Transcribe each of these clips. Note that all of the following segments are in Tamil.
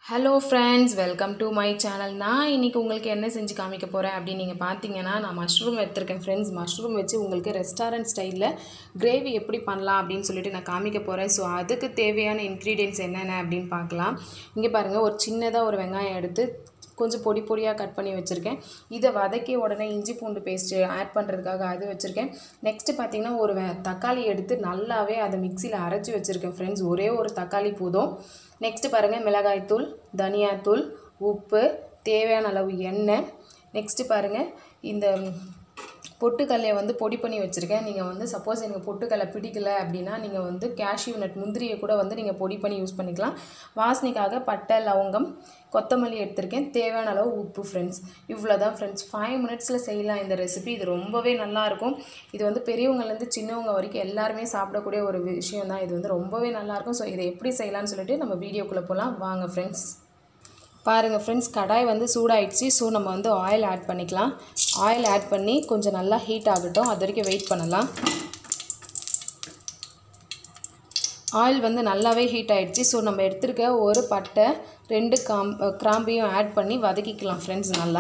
hello friends welcome to my channel நான் இன்றைக்கி உங்களுக்கு என்ன செஞ்சு காமிக்க போகிறேன் அப்படின்னு நீங்கள் பார்த்தீங்கன்னா நான் மஷ்ரூம் எடுத்திருக்கேன் ஃப்ரெண்ட்ஸ் மஷ்ரூம் வச்சு உங்களுக்கு ரெஸ்டாரண்ட் ஸ்டைலில் கிரேவி எப்படி பண்ணலாம் அப்படின்னு சொல்லிட்டு நான் காமிக்க போகிறேன் ஸோ அதுக்கு தேவையான இன்க்ரீடியன்ட்ஸ் என்னென்ன அப்படின்னு பார்க்கலாம் இங்கே பாருங்கள் ஒரு சின்னதாக ஒரு வெங்காயம் எடுத்து கொஞ்சம் பொடி பொடியாக கட் பண்ணி வச்சுருக்கேன் இதை வதக்கி உடனே இஞ்சி பூண்டு பேஸ்ட்டு ஆட் பண்ணுறதுக்காக அது வச்சுருக்கேன் நெக்ஸ்ட்டு பார்த்தீங்கன்னா ஒரு வெ- தக்காளி எடுத்து நல்லாவே அதை மிக்சியில் அரைச்சி வச்சுருக்கேன் ஃப்ரெண்ட்ஸ் ஒரே ஒரு தக்காளி போதும் நெக்ஸ்ட்டு பாருங்கள் மிளகாய்த்தூள் தனியாத்தூள் உப்பு தேவையான அளவு எண்ணெய் நெக்ஸ்ட்டு பாருங்கள் இந்த பொட்டுக்கல்லையை வந்து பொடி பண்ணி வச்சுருக்கேன் நீங்கள் வந்து சப்போஸ் எனக்கு பொட்டுக்கல்லை பிடிக்கல அப்படின்னா நீங்கள் வந்து கேஷ்யூ நட் முந்திரியை கூட வந்து நீங்கள் பொடி பண்ணி யூஸ் பண்ணிக்கலாம் வாசனைக்காக பட்டை லவங்கம் கொத்தமல்லி எடுத்திருக்கேன் தேவையான அளவு உப்பு ஃப்ரெண்ட்ஸ் இவ்வளோ தான் ஃப்ரெண்ட்ஸ் ஃபைவ் மினிட்ஸில் செய்யலாம் இந்த ரெசிபி இது ரொம்பவே நல்லாயிருக்கும் இது வந்து பெரியவங்கலேருந்து சின்னவங்க வரைக்கும் எல்லாருமே சாப்பிடக்கூடிய ஒரு விஷயம் தான் இது வந்து ரொம்பவே நல்லாயிருக்கும் ஸோ இதை எப்படி செய்யலாம்னு சொல்லிட்டு நம்ம வீடியோக்குள்ளே போகலாம் வாங்க ஃப்ரெண்ட்ஸ் பாருங்கள் ஃப்ரெண்ட்ஸ் கடாய் வந்து சூடாயிடுச்சு ஸோ நம்ம வந்து ஆயில் ஆட் பண்ணிக்கலாம் ஆயில் ஆட் பண்ணி கொஞ்சம் நல்லா ஹீட் ஆகட்டும் அது வரைக்கும் வெயிட் பண்ணலாம் ஆயில் வந்து நல்லாவே ஹீட் ஆயிடுச்சு ஸோ நம்ம எடுத்திருக்க ஒரு பட்டை ரெண்டு காம் கிராம்பையும் ஆட் பண்ணி வதக்கிக்கலாம் ஃப்ரெண்ட்ஸ் நல்லா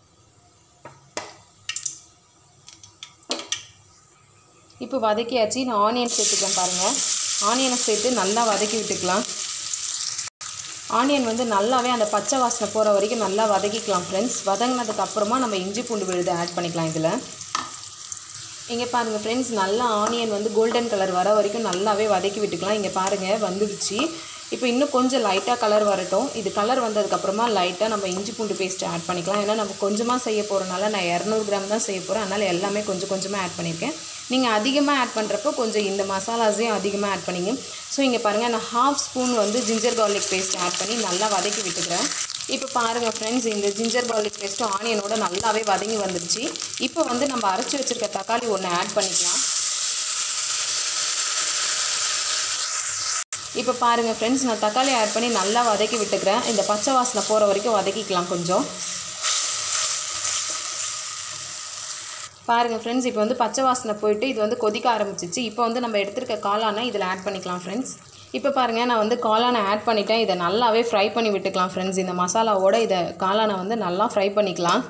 இப்போ வதக்கியாச்சு நான் ஆனியன் சேர்த்துக்கிறேன் பாருங்கள் ஆனியனை சேர்த்து நல்லா வதக்கி விட்டுக்கலாம் ஆனியன் வந்து நல்லாவே அந்த பச்சை வாசனை போகிற வரைக்கும் நல்லா வதக்கிக்கலாம் ஃப்ரெண்ட்ஸ் வதங்கினதுக்கு அப்புறமா நம்ம இஞ்சி பூண்டு விழுது ஆட் பண்ணிக்கலாம் இதில் இங்கே பாருங்கள் ஃப்ரெண்ட்ஸ் நல்லா ஆனியன் வந்து கோல்டன் கலர் வர வரைக்கும் நல்லாவே வதக்கி விட்டுக்கலாம் இங்கே பாருங்கள் வந்துடுச்சு இப்போ இன்னும் கொஞ்சம் லைட்டாக கலர் வரட்டும் இது கலர் வந்ததுக்கப்புறமா லைட்டாக நம்ம இஞ்சி பூண்டு பேஸ்ட் ஆட் பண்ணிக்கலாம் ஏன்னா நம்ம கொஞ்சமாக செய்ய போகிறனால நான் இரநூறு கிராம் தான் செய்ய போகிறேன் அதனால் எல்லாமே கொஞ்சம் கொஞ்சமாக ஆட் பண்ணியிருக்கேன் நீங்கள் அதிகமாக ஆட் பண்ணுறப்போ கொஞ்சம் இந்த மசாலாஸையும் அதிகமாக ஆட் பண்ணிங்க ஸோ இங்கே பாருங்கள் நான் ஹாஃப் ஸ்பூன் வந்து ஜிஞ்சர் garlic பேஸ்ட் ஆட் பண்ணி நல்லா வதக்கி விட்டுக்கிறேன் இப்போ பாருங்கள் ஃப்ரெண்ட்ஸ் இந்த ஜிஞ்சர் garlic பேஸ்ட்டும் ஆனியனோட நல்லாவே வதங்கி வந்துடுச்சு இப்போ வந்து நம்ம அரைச்சி வச்சுருக்க தக்காளி ஒன்று ஆட் பண்ணிக்கலாம் இப்போ பாருங்கள் ஃப்ரெண்ட்ஸ் நான் தக்காளி ஆட் பண்ணி நல்லா வதக்கி விட்டுக்கிறேன் இந்த பச்சை வாசனை போகிற வரைக்கும் வதக்கிக்கலாம் கொஞ்சம் பாருங்கள் ஃப்ரெண்ட்ஸ் இப்போ வந்து பச்சை வாசனை போயிட்டு இது வந்து கொதிக்க ஆரம்பிச்சிச்சு இப்போ வந்து நம்ம எடுத்திருக்க காளானை இதில் ஆட் பண்ணிக்கலாம் ஃப்ரெண்ட்ஸ் இப்போ பாருங்கள் நான் வந்து காளானை ஆட் பண்ணிட்டேன் இதை நல்லாவே ஃப்ரை பண்ணி விட்டுக்கலாம் ஃப்ரெண்ட்ஸ் இந்த மசாலாவோட இதை காளானை வந்து நல்லா ஃப்ரை பண்ணிக்கலாம்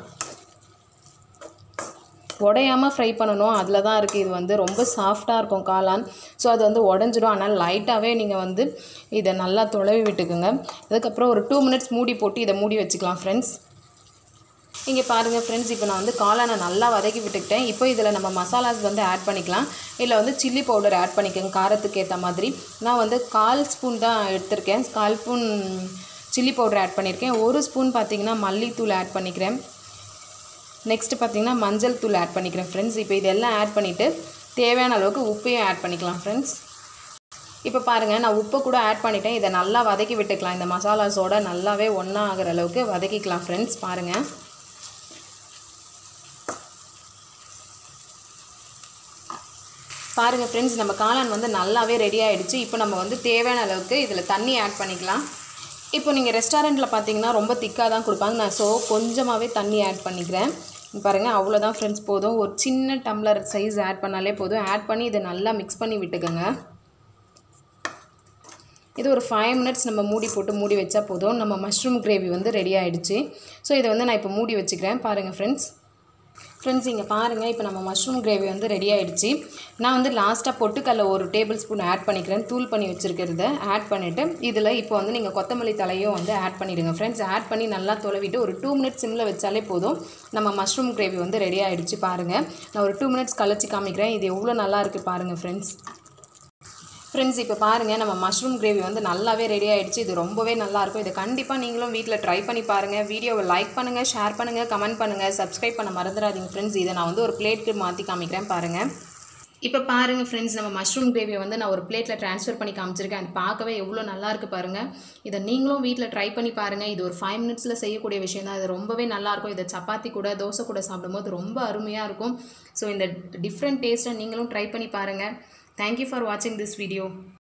உடையாமல் ஃப்ரை பண்ணணும் அதில் தான் இருக்குது இது வந்து ரொம்ப சாஃப்டாக இருக்கும் காளான் ஸோ அது வந்து உடஞ்சிடும் ஆனால் லைட்டாகவே நீங்கள் வந்து இதை நல்லா துளவி விட்டுக்குங்க அதுக்கப்புறம் ஒரு டூ மினிட்ஸ் மூடி போட்டு இதை மூடி வச்சுக்கலாம் ஃப்ரெண்ட்ஸ் இங்கே பாருங்கள் ஃப்ரெண்ட்ஸ் இப்போ நான் வந்து காளானை நல்லா வதக்கி விட்டுக்கிட்டேன் இப்போ இதில் நம்ம மசாலாஸ் வந்து ஆட் பண்ணிக்கலாம் இதில் வந்து சில்லி பவுடர் ஆட் பண்ணிக்கோங்க காரத்துக்கு ஏற்ற மாதிரி நான் வந்து கால் ஸ்பூன் தான் எடுத்திருக்கேன் கால் ஸ்பூன் சில்லி பவுடர் ஆட் பண்ணியிருக்கேன் ஒரு ஸ்பூன் பார்த்தீங்கன்னா மல்லித்தூள் ஆட் பண்ணிக்கிறேன் நெக்ஸ்ட்டு பார்த்தீங்கன்னா மஞ்சள் தூள் ஆட் பண்ணிக்கிறேன் ஃப்ரெண்ட்ஸ் இப்போ இதெல்லாம் ஆட் பண்ணிவிட்டு தேவையான அளவுக்கு உப்பையும் ஆட் பண்ணிக்கலாம் ஃப்ரெண்ட்ஸ் இப்போ பாருங்கள் நான் உப்பு கூட ஆட் பண்ணிட்டேன் இதை நல்லா வதக்கி விட்டுக்கலாம் இந்த மசாலாஸோட நல்லாவே ஒன்றா ஆகிற அளவுக்கு வதக்கிக்கலாம் ஃப்ரெண்ட்ஸ் பாருங்கள் பாருங்கள் ஃப்ரெண்ட்ஸ் நம்ம காளான் வந்து நல்லாவே ரெடி ஆகிடுச்சு இப்போ நம்ம வந்து தேவையான அளவுக்கு இதில் தண்ணி ஆட் பண்ணிக்கலாம் இப்போ நீங்கள் ரெஸ்டாரண்ட்டில் பார்த்தீங்கன்னா ரொம்ப திக்காக தான் கொடுப்பாங்க நான் ஸோ கொஞ்சமாகவே தண்ணி ஆட் பண்ணிக்கிறேன் இங்க பாருங்கள் அவ்வளோதான் ஃப்ரெண்ட்ஸ் போதும் ஒரு சின்ன டம்ளர் சைஸ் ஆட் பண்ணாலே போதும் ஆட் பண்ணி இதை நல்லா மிக்ஸ் பண்ணி விட்டுக்கோங்க இது ஒரு ஃபைவ் மினிட்ஸ் நம்ம மூடி போட்டு மூடி வச்சா போதும் நம்ம மஷ்ரூம் கிரேவி வந்து ரெடி ஆகிடுச்சு ஸோ இதை வந்து நான் இப்போ மூடி வச்சுக்கிறேன் பாருங்கள் ஃப்ரெண்ட்ஸ் ஃப்ரெண்ட்ஸ் இங்கே பாருங்கள் இப்போ நம்ம மஷ்ரூம் கிரேவி வந்து ரெடி ஆகிடுச்சு நான் வந்து லாஸ்ட்டாக பொட்டுக்கல்ல ஒரு டேபிள் ஸ்பூன் ஆட் பண்ணிக்கிறேன் தூள் பண்ணி வச்சுருக்கிறத ஆட் பண்ணிவிட்டு இதில் இப்போ வந்து நீங்கள் கொத்தமல்லி தலையும் வந்து ஆட் பண்ணிவிடுங்க ஃப்ரெண்ட்ஸ் ஆட் பண்ணி நல்லா தொலைவிட்டு ஒரு டூ மினிட்ஸ் சிம்மில் வச்சாலே போதும் நம்ம மஷ்ரூம் கிரேவி வந்து ரெடி ஆகிடுச்சு பாருங்கள் நான் ஒரு டூ மினிட்ஸ் கழிச்சு காமிக்கிறேன் இது எவ்வளோ நல்லா இருக்குது பாருங்கள் ஃப்ரெண்ட்ஸ் ஃப்ரெண்ட்ஸ் இப்போ பாருங்கள் நம்ம மஷ்ரூம் கிரேவி வந்து நல்லாவே ரெடி ஆயிடுச்சு இது ரொம்பவே நல்லாயிருக்கும் இதை கண்டிப்பாக நீங்களும் வீட்டில் ட்ரை பண்ணி பாருங்கள் வீடியோவை லைக் பண்ணுங்கள் ஷேர் பண்ணுங்கள் கமெண்ட் பண்ணுங்கள் சப்ஸ்கிரைப் பண்ண மறந்துடாதீங்க ஃப்ரெண்ட்ஸ் இதை நான் வந்து ஒரு பிளேட்க்கு மாற்றி காமிக்கிறேன் பாருங்கள் இப்போ பாருங்கள் ஃப்ரெண்ட்ஸ் நம்ம மஷ்ரூம் கிரேவியை வந்து நான் ஒரு பிளேட்டில் ட்ரான்ஸ்ஃபர் பண்ணி காமிச்சிருக்கேன் அது பார்க்கவே எவ்வளோ நல்லா இருக்கு பாருங்கள் இதை நீங்களும் வீட்டில் ட்ரை பண்ணி பாருங்கள் இது ஒரு ஃபைவ் மினிட்ஸில் செய்யக்கூடிய விஷயம் தான் இது ரொம்பவே நல்லாயிருக்கும் இதை சப்பாத்தி கூட தோசை கூட சாப்பிடும்போது ரொம்ப அருமையாக இருக்கும் ஸோ இந்த டிஃப்ரெண்ட் டேஸ்ட்டை நீங்களும் ட்ரை பண்ணி பாருங்கள் தேங்க்யூ ஃபார் வாட்சிங் திஸ் வீடியோ